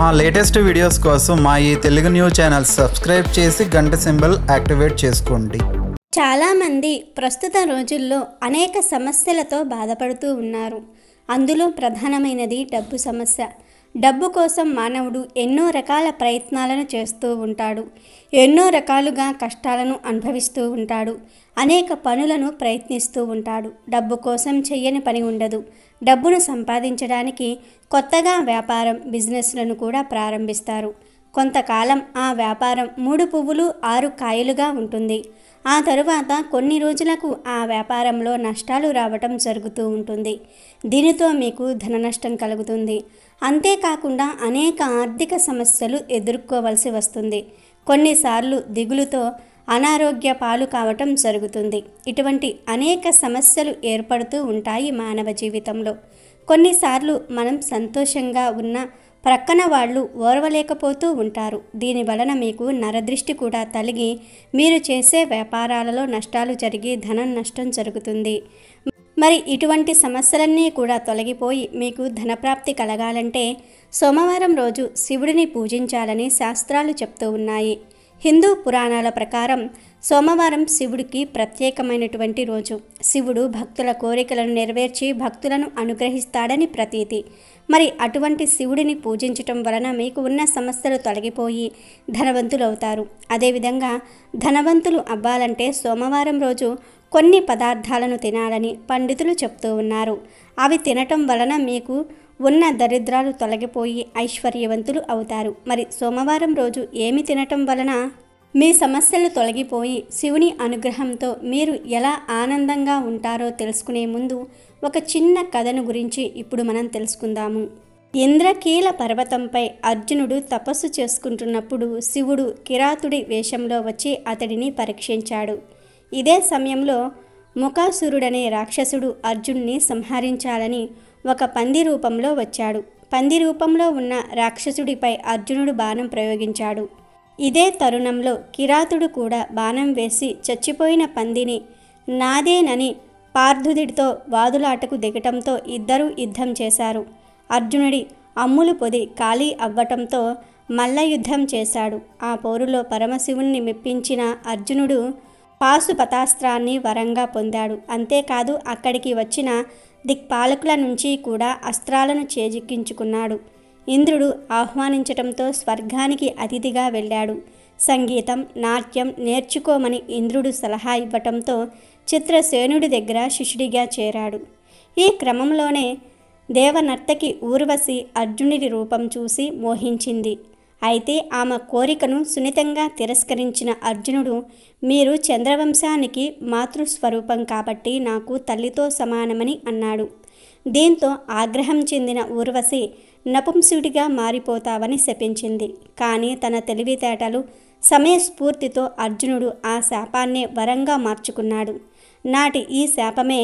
మా latest videos కోసం మా ఈ తెలుగు న్యూస్ ఛానల్ సబ్స్క్రైబ్ చేసి గంట సింబల్ యాక్టివేట్ చేసుకోండి చాలామంది ప్రస్తుత రోజుల్లో అనేక సమస్యలతో బాధపడుతూ ఉన్నారు అందులో ప్రధానమైనది డబ్బు సమస్య డబ్బు కోసం మానవుడు ఎన్నో రకాల ప్రయత్నాలను చేస్తూ ఉంటాడు ఎన్నో రకాలుగా కష్టాలను అనుభవిస్తూ ఉంటాడు అనేక పనులను ప్రయత్నిస్తూ ఉంటాడు డబ్బు కోసం చెయ్యని పని ఉండదు డబ్బును సంపాదించడానికి కొత్తగా వ్యాపారం బిజినెస్లను కూడా ప్రారంభిస్తారు కొంతకాలం ఆ వ్యాపారం మూడు పువ్వులు ఆరు కాయలుగా ఉంటుంది ఆ తరువాత కొన్ని రోజులకు ఆ వ్యాపారంలో నష్టాలు రావటం జరుగుతూ ఉంటుంది దీనితో మీకు ధన నష్టం కలుగుతుంది అంతేకాకుండా అనేక ఆర్థిక సమస్యలు ఎదుర్కోవలసి వస్తుంది కొన్నిసార్లు దిగులుతో అనారోగ్య పాలు కావటం జరుగుతుంది ఇటువంటి అనేక సమస్యలు ఏర్పడుతూ ఉంటాయి మానవ జీవితంలో కొన్నిసార్లు మనం సంతోషంగా ఉన్న ప్రక్కన వాళ్ళు ఓర్వలేకపోతూ ఉంటారు దీని వలన మీకు నరదృష్టి కూడా తలిగి మీరు చేసే వ్యాపారాలలో నష్టాలు జరిగి ధనం నష్టం జరుగుతుంది మరి ఇటువంటి సమస్యలన్నీ కూడా తొలగిపోయి మీకు ధనప్రాప్తి కలగాలంటే సోమవారం రోజు శివుడిని పూజించాలని శాస్త్రాలు చెప్తూ ఉన్నాయి హిందూ పురాణాల ప్రకారం సోమవారం శివుడికి ప్రత్యేకమైనటువంటి రోజు శివుడు భక్తుల కోరికలను నెరవేర్చి భక్తులను అనుగ్రహిస్తాడని ప్రతీతి మరి అటువంటి శివుడిని పూజించటం వలన మీకు ఉన్న సమస్యలు తొలగిపోయి ధనవంతులవుతారు అదేవిధంగా ధనవంతులు అవ్వాలంటే సోమవారం రోజు కొన్ని పదార్థాలను తినాలని పండితులు చెప్తూ ఉన్నారు అవి తినటం వలన మీకు ఉన్న దరిద్రాలు తొలగిపోయి ఐశ్వర్యవంతులు అవుతారు మరి సోమవారం రోజు ఏమి తినటం వలన మీ సమస్యలు తొలగిపోయి శివుని అనుగ్రహంతో మీరు ఎలా ఆనందంగా ఉంటారో తెలుసుకునే ముందు ఒక చిన్న కథను గురించి ఇప్పుడు మనం తెలుసుకుందాము ఇంద్రకీల పర్వతంపై అర్జునుడు తపస్సు చేసుకుంటున్నప్పుడు శివుడు కిరాతుడి వేషంలో వచ్చి అతడిని పరీక్షించాడు ఇదే సమయంలో ముఖాసురుడనే రాక్షసుడు అర్జున్ని సంహరించాలని ఒక పంది రూపంలో వచ్చాడు పంది రూపంలో ఉన్న రాక్షసుడిపై అర్జునుడు బాణం ప్రయోగించాడు ఇదే తరుణంలో కిరాతుడు కూడా బాణం వేసి చచ్చిపోయిన పందిని నాదేనని పార్థుడితో వాదులాటకు దిగటంతో ఇద్దరూ యుద్ధం చేశారు అర్జునుడి అమ్ములు పొది ఖాళీ అవ్వటంతో మల్ల యుద్ధం చేశాడు ఆ పోరులో పరమశివుణ్ణి మెప్పించిన అర్జునుడు పాశుపతాస్త్రాన్ని వరంగా పొందాడు అంతేకాదు అక్కడికి వచ్చిన దిక్పాలకుల నుంచి కూడా అస్త్రాలను చేజిక్కించుకున్నాడు ఇంద్రుడు ఆహ్వానించటంతో స్వర్గానికి అతిథిగా వెళ్ళాడు సంగీతం నాట్యం నేర్చుకోమని ఇంద్రుడు సలహా ఇవ్వటంతో చిత్రసేనుడి దగ్గర శిష్యుడిగా చేరాడు ఈ క్రమంలోనే దేవనర్తకి ఊర్వశి అర్జునుడి రూపం చూసి మోహించింది అయితే ఆమె కోరికను సున్నితంగా తిరస్కరించిన అర్జునుడు మీరు చంద్రవంశానికి మాతృస్వరూపం కాబట్టి నాకు తల్లితో సమానమని అన్నాడు దీంతో ఆగ్రహం చెందిన ఊర్వశి నపుంసుడిగా మారిపోతావని శపించింది కానీ తన తెలివితేటలు సమయస్ఫూర్తితో అర్జునుడు ఆ శాపాన్నే వరంగా మార్చుకున్నాడు నాటి ఈ శాపమే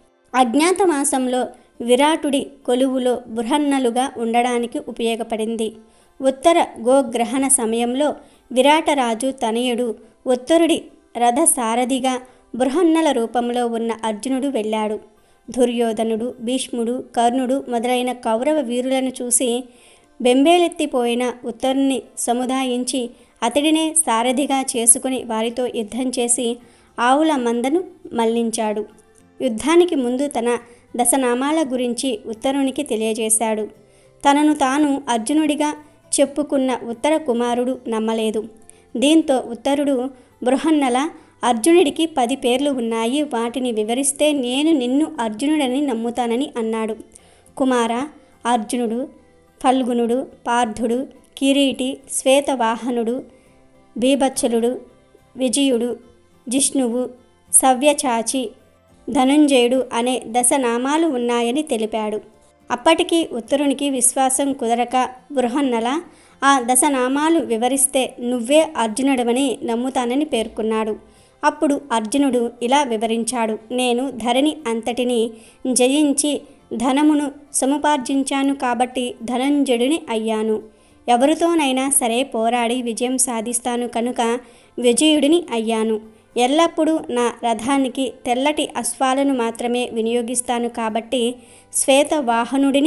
అజ్ఞాతమాసంలో విరాటుడి కొలువులో బృహన్నలుగా ఉండడానికి ఉపయోగపడింది ఉత్తర గోగ్రహణ సమయంలో విరాటరాజు తనయుడు ఉత్తరుడి రథసారథిగా బృహన్నల రూపంలో ఉన్న అర్జునుడు వెళ్ళాడు దుర్యోధనుడు భీష్ముడు కర్ణుడు మొదలైన కౌరవ వీరులను చూసి బెంబేలెత్తిపోయిన ఉత్తరుని సముదాయించి అతడినే సారథిగా చేసుకుని వారితో యుద్ధం చేసి ఆవుల మందను మళ్లించాడు యుద్ధానికి ముందు తన దశనామాల గురించి ఉత్తరునికి తెలియజేశాడు తనను తాను అర్జునుడిగా చెప్పుకున్న ఉత్తర కుమారుడు నమ్మలేదు దీంతో ఉత్తరుడు బృహన్నల అర్జునుడికి పది పేర్లు ఉన్నాయి వాటిని వివరిస్తే నేను నిన్ను అర్జునుడని నమ్ముతానని అన్నాడు కుమార అర్జునుడు ఫల్గునుడు పార్థుడు కిరీటి శ్వేతవాహనుడు బీభత్సలుడు విజయుడు జిష్ణువు సవ్యచాచి ధనుంజయుడు అనే దశనామాలు ఉన్నాయని తెలిపాడు అప్పటికి ఉత్తరునికి విశ్వాసం కుదరక బృహన్నల ఆ దశనామాలు వివరిస్తే నువ్వే అర్జునుడవని నమ్ముతానని పేర్కొన్నాడు అప్పుడు అర్జునుడు ఇలా వివరించాడు నేను ధరణి అంతటిని జయించి ధనమును సముపార్జించాను కాబట్టి ధనంజయుడిని అయ్యాను ఎవరితోనైనా సరే పోరాడి విజయం సాధిస్తాను కనుక విజయుడిని అయ్యాను ఎల్లప్పుడూ నా రథానికి తెల్లటి అశ్వాలను మాత్రమే వినియోగిస్తాను కాబట్టి శ్వేతవాహనుడిని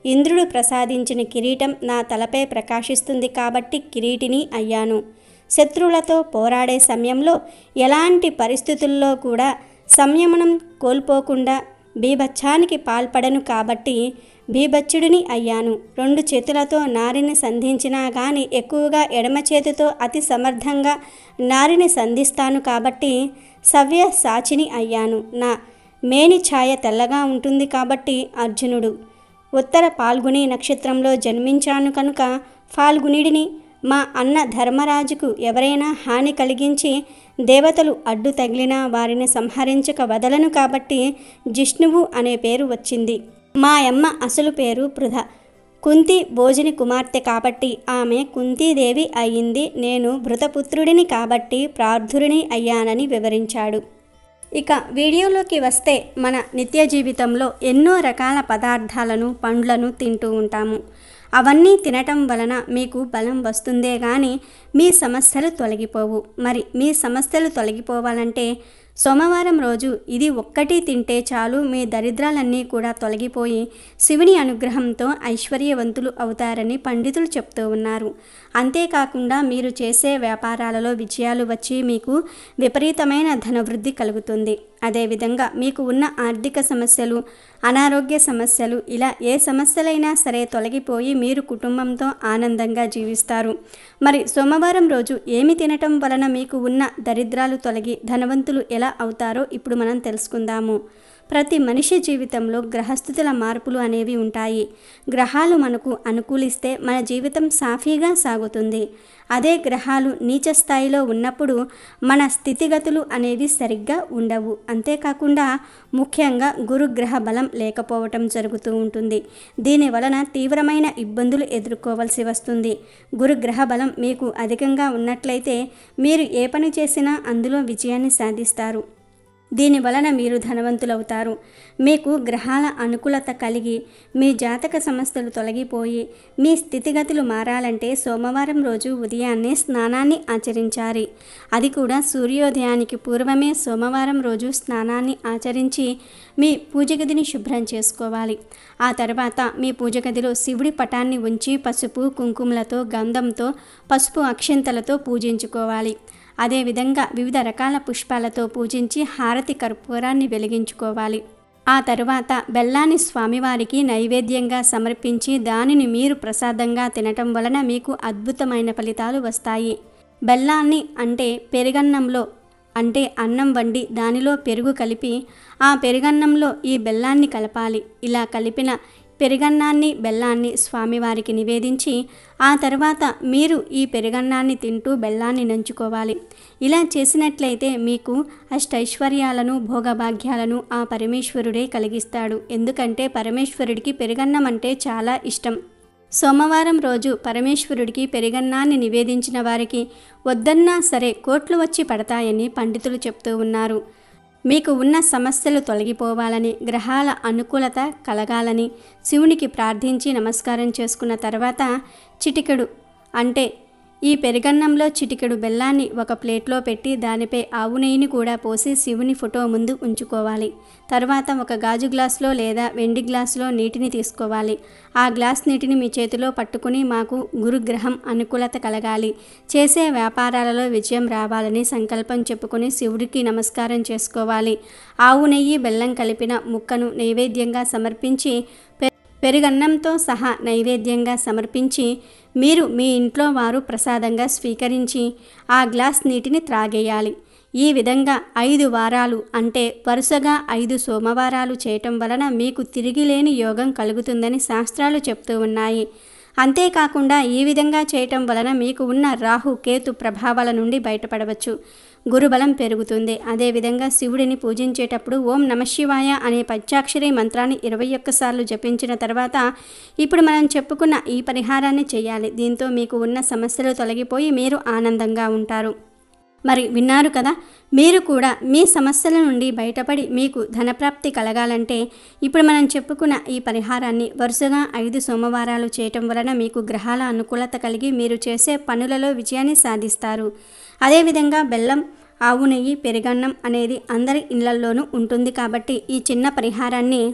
ఇంద్రుడు ప్రసాదించిన కిరీటం నా తలపై ప్రకాశిస్తుంది కాబట్టి కిరీటిని అయ్యాను శత్రువులతో పోరాడే సమయంలో ఎలాంటి పరిస్థితుల్లో కూడా సంయమనం కోల్పోకుండా బీభత్సానికి పాల్పడను కాబట్టి బీభత్సుడిని అయ్యాను రెండు చేతులతో నారిని సంధించినా కానీ ఎక్కువగా ఎడమ చేతితో అతి సమర్థంగా నారిని సంధిస్తాను కాబట్టి సవ్య సాచిని అయ్యాను నా మేని ఛాయ తెల్లగా ఉంటుంది కాబట్టి అర్జునుడు ఉత్తర పాల్గుని నక్షత్రంలో జన్మించాను కనుక ఫాల్గునిడిని మా అన్న ధర్మరాజుకు ఎవరైనా హాని కలిగించి దేవతలు అడ్డు తగిలినా వారిని సంహరించక వదలను కాబట్టి జిష్ణువు అనే పేరు వచ్చింది మా అమ్మ అసలు పేరు పృథ కుంతి భోజని కుమార్తె కాబట్టి ఆమె కుంతీదేవి అయ్యింది నేను భృతపుత్రుడిని కాబట్టి ప్రార్థుడిని అయ్యానని వివరించాడు ఇక వీడియోలోకి వస్తే మన నిత్య జీవితంలో ఎన్నో రకాల పదార్థాలను పండ్లను తింటూ ఉంటాము అవన్నీ తినటం వలన మీకు బలం వస్తుందే కానీ మీ సమస్యలు తొలగిపోవు మరి మీ సమస్యలు తొలగిపోవాలంటే సోమవారం రోజు ఇది ఒక్కటి తింటే చాలు మీ దరిద్రాలన్నీ కూడా తొలగిపోయి శివుని అనుగ్రహంతో ఐశ్వర్యవంతులు అవుతారని పండితులు చెప్తూ ఉన్నారు అంతేకాకుండా మీరు చేసే వ్యాపారాలలో విజయాలు వచ్చి మీకు విపరీతమైన ధనవృద్ధి కలుగుతుంది అదేవిధంగా మీకు ఉన్న ఆర్థిక సమస్యలు అనారోగ్య సమస్యలు ఇలా ఏ సమస్యలైనా సరే తొలగిపోయి మీరు కుటుంబంతో ఆనందంగా జీవిస్తారు మరి సోమవారం రోజు ఏమి తినటం వలన మీకు ఉన్న దరిద్రాలు తొలగి ధనవంతులు ఎలా అవుతారో ఇప్పుడు మనం తెలుసుకుందాము ప్రతి మనిషి జీవితంలో గ్రహస్థితుల మార్పులు అనేవి ఉంటాయి గ్రహాలు మనకు అనుకూలిస్తే మన జీవితం సాఫీగా సాగుతుంది అదే గ్రహాలు నీచ స్థాయిలో ఉన్నప్పుడు మన స్థితిగతులు అనేవి సరిగ్గా ఉండవు అంతేకాకుండా ముఖ్యంగా గురుగ్రహ బలం లేకపోవటం జరుగుతూ ఉంటుంది దీని వలన తీవ్రమైన ఇబ్బందులు ఎదుర్కోవాల్సి వస్తుంది గురుగ్రహ బలం మీకు అధికంగా ఉన్నట్లయితే మీరు ఏ పని చేసినా అందులో విజయాన్ని సాధిస్తారు దీని వలన మీరు ధనవంతులవుతారు మీకు గ్రహాల అనుకూలత కలిగి మీ జాతక సమస్యలు తొలగిపోయి మీ స్థితిగతులు మారాలంటే సోమవారం రోజు ఉదయాన్నే స్నానాన్ని ఆచరించాలి అది కూడా సూర్యోదయానికి పూర్వమే సోమవారం రోజు స్నానాన్ని ఆచరించి మీ పూజ గదిని శుభ్రం చేసుకోవాలి ఆ తర్వాత మీ పూజ గదిలో శివుడి పటాన్ని ఉంచి పసుపు కుంకుమలతో గంధంతో పసుపు అక్షింతలతో పూజించుకోవాలి అదేవిధంగా వివిధ రకాల పుష్పాలతో పూజించి హారతి కర్పూరాన్ని వెలిగించుకోవాలి ఆ తరువాత బెల్లాన్ని స్వామివారికి నైవేద్యంగా సమర్పించి దానిని మీరు ప్రసాదంగా తినటం వలన మీకు అద్భుతమైన ఫలితాలు వస్తాయి బెల్లాన్ని అంటే పెరుగన్నంలో అంటే అన్నం వండి దానిలో పెరుగు కలిపి ఆ పెరుగన్నంలో ఈ బెల్లాన్ని కలపాలి ఇలా కలిపిన పెరుగన్నాన్ని బెల్లాన్ని స్వామివారికి నివేదించి ఆ తర్వాత మీరు ఈ పెరుగన్నాన్ని తింటూ బెల్లాన్ని నంచుకోవాలి ఇలా చేసినట్లయితే మీకు అష్టైశ్వర్యాలను భోగభాగ్యాలను ఆ పరమేశ్వరుడే కలిగిస్తాడు ఎందుకంటే పరమేశ్వరుడికి పెరుగన్నం అంటే చాలా ఇష్టం సోమవారం రోజు పరమేశ్వరుడికి పెరుగన్నాన్ని నివేదించిన వారికి వద్దన్నా సరే కోట్లు వచ్చి పడతాయని పండితులు చెప్తూ ఉన్నారు మీకు ఉన్న సమస్యలు తొలగిపోవాలని గ్రహాల అనుకూలత కలగాలని శివునికి ప్రార్థించి నమస్కారం చేసుకున్న తర్వాత చిటికెడు అంటే ఈ పెరుగన్నంలో చిటికెడు బెల్లాన్ని ఒక ప్లేట్లో పెట్టి దానిపై ఆవు నెయ్యిని కూడా పోసి శివుని ఫోటో ముందు ఉంచుకోవాలి తర్వాత ఒక గాజు గ్లాసులో లేదా వెండి గ్లాసులో నీటిని తీసుకోవాలి ఆ గ్లాస్ నీటిని మీ చేతిలో పట్టుకుని మాకు గురుగ్రహం అనుకూలత కలగాలి చేసే వ్యాపారాలలో విజయం రావాలని సంకల్పం చెప్పుకొని శివుడికి నమస్కారం చేసుకోవాలి ఆవు నెయ్యి బెల్లం కలిపిన ముక్కను నైవేద్యంగా సమర్పించి పె- పెరుగన్నంతో సహా నైవేద్యంగా సమర్పించి మీరు మీ ఇంట్లో వారు ప్రసాదంగా స్వీకరించి ఆ గ్లాస్ నీటిని త్రాగేయాలి ఈ విధంగా ఐదు వారాలు అంటే వరుసగా ఐదు సోమవారాలు చేయటం వలన మీకు తిరిగిలేని యోగం కలుగుతుందని శాస్త్రాలు చెప్తూ ఉన్నాయి అంతేకాకుండా ఈ విధంగా చేయటం వలన మీకు ఉన్న రాహు కేతు ప్రభావాల నుండి బయటపడవచ్చు గురుబలం పెరుగుతుంది అదేవిధంగా శివుడిని పూజించేటప్పుడు ఓం నమశివాయ అనే పంచాక్షరి మంత్రాన్ని ఇరవై ఒక్కసార్లు జపించిన తర్వాత ఇప్పుడు మనం చెప్పుకున్న ఈ పరిహారాన్ని చేయాలి దీంతో మీకు ఉన్న సమస్యలు తొలగిపోయి మీరు ఆనందంగా ఉంటారు మరి విన్నారు కదా మీరు కూడా మీ సమస్యల నుండి బయటపడి మీకు ధనప్రాప్తి కలగాలంటే ఇప్పుడు మనం చెప్పుకున్న ఈ పరిహారాన్ని వరుసగా ఐదు సోమవారాలు చేయటం వలన మీకు గ్రహాల అనుకూలత కలిగి మీరు చేసే పనులలో విజయాన్ని సాధిస్తారు అదేవిధంగా బెల్లం ఆవు నెయ్యి పెరుగన్నం అనేది అందరి ఇళ్లల్లోనూ ఉంటుంది కాబట్టి ఈ చిన్న పరిహారాన్ని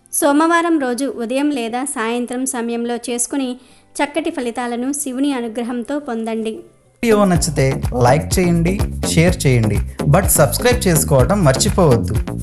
సోమవారం రోజు ఉదయం లేదా సాయంత్రం సమయంలో చేసుకుని చక్కటి ఫలితాలను శివుని అనుగ్రహంతో పొందండి వీడియో నచ్చితే లైక్ చేయండి షేర్ చేయండి బట్ సబ్స్క్రైబ్ చేసుకోవడం మర్చిపోవద్దు